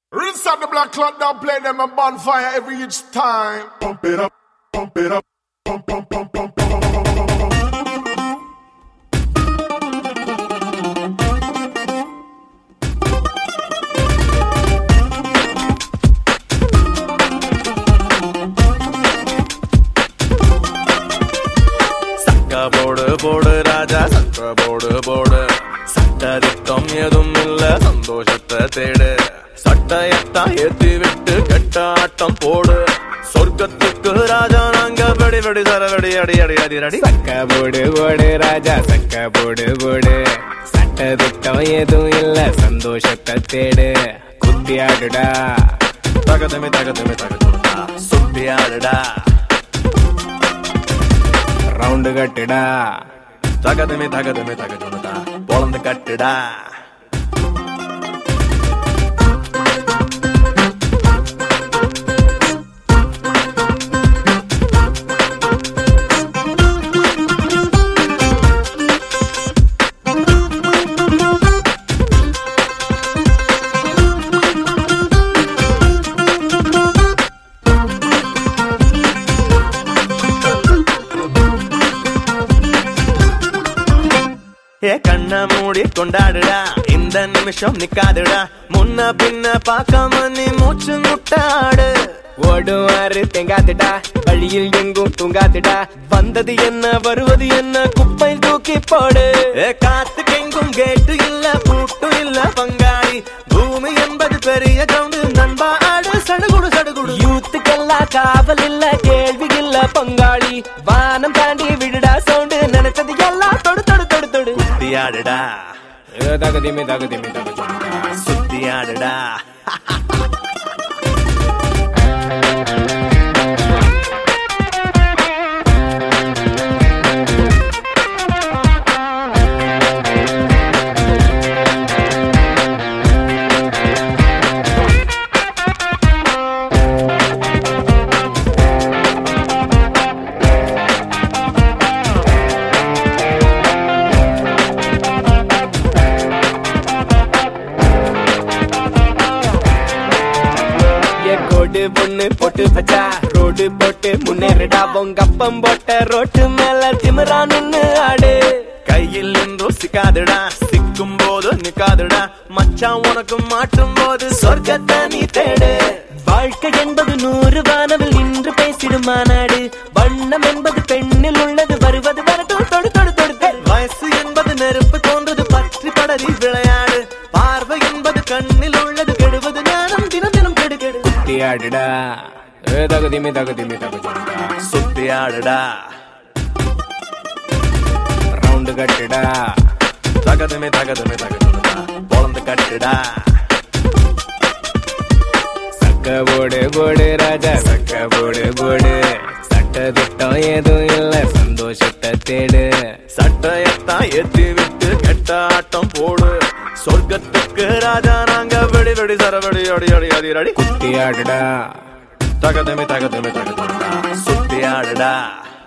Rinse out the black clock down, play them a bonfire every each time. Pump it up, pump it up, pump, pump, pump, pump, pump, pump, pump, pump, pump. சக்க போடு போடு ராஜா சக்க போடு போடு சட்டதிட்டம் எதுவும் இல்ல சந்தோஷத்தை தேடு சட்டையத்தான் ஏத்தி விட்டு கெட்ட ஆட்டம் போடு சொர்க்கத்துக்கு ராஜா நாங்க வெடி வெடி சரவெடி அடி அடி அடி அடி சக்க போடு போடு ராஜா சக்க போடு போடு சட்ட திட்டம் எதுவும் இல்ல சந்தோஷத்தை தேடு குத்தி ஆடுடா தகதமே தகதமே தகதுடா சுத்தி ஆடுடா ரவுண்டு கட்டுடா தகதமே தகதமே தகதுடா பொழந்து கட்டுடா ஏ கண்ண மூடி கொண்டாடுடா இந்த நிமிஷம் நிக்காதுடா முன்ன பின்ன பார்க்காம நீ மூச்சு முட்டாடு ஓடுவாரு தெங்காதுடா வழியில் எங்கும் தூங்காதுடா வந்தது என்ன வருவது என்ன குப்பை தூக்கி போடு ஏ காத்துக்கு எங்கும் கேட்டு இல்ல பூட்டும் இல்ல பங்காளி பூமி என்பது பெரிய கவுண்டு நண்பா ஆடு சடுகுடு சடுகுடு யூத்துக்கெல்லாம் காவல் இல்ல கேள்வி இல்ல பங்காளி வானம் தாண்டி விடுடா சவுண்டு நினைச்சது எல்லாம் தொடு தொடு தொடு தொடு சுத்தி ஆடுடா தகுதிமே தகுதிமே தகுதி சுத்தி ஆடுடா ஏ கோடு பொண்ணு போட்டு வச்சா ரோடு போட்டு முன்னேறடா உங்க அப்பம் போட்ட ரோட்டு மேல திமிரா நின்னு ஆடு கையில் நின்றும் சிக்காதுடா சிக்கும் போது நிக்காதுடா மச்சான் உனக்கு மாட்டும் போது சொர்க்கத்தை நீ தேடு வாழ்க்கை என்பது நூறு வானவில் நின்று பேசிடும் மாநாடு வண்ணம் என்பது பெண்ணில் உள்ளது வருவது வரட்டும் தொடு தொடு தொடு தொடு. வயசு என்பது நெருப்பு போன்றது பற்றி படரி விளையாடு பார்வை என்பது கண்ணில் உள்ளது கெடுவது ஞானம் தினம் தினம் கெடு கெடு குத்தி ஆடுடா ஏ தகுதிமே தகுதிமே தகுதி சுத்தி ஆடுடா ரவுண்டு கட்டுடா தகதுமே தகதுமே தகதுடா பொழந்து கட்டுடா சக்க போடு போடு ராஜா சக்க போடு போடு சட்ட திட்டம் எதுவும் இல்ல சந்தோஷத்தை தேடு சட்டையத்தான் ஏத்தி விட்டு கெட்ட ஆட்டம் போடு சொர்க்கத்துக்கு ராஜா நாங்க வெடி வெடி சரவெடி அடி அடி அடி அடி குத்தி ஆடுடா தகதுமே தகதுமே தகதுடா சுத்தி ஆடுடா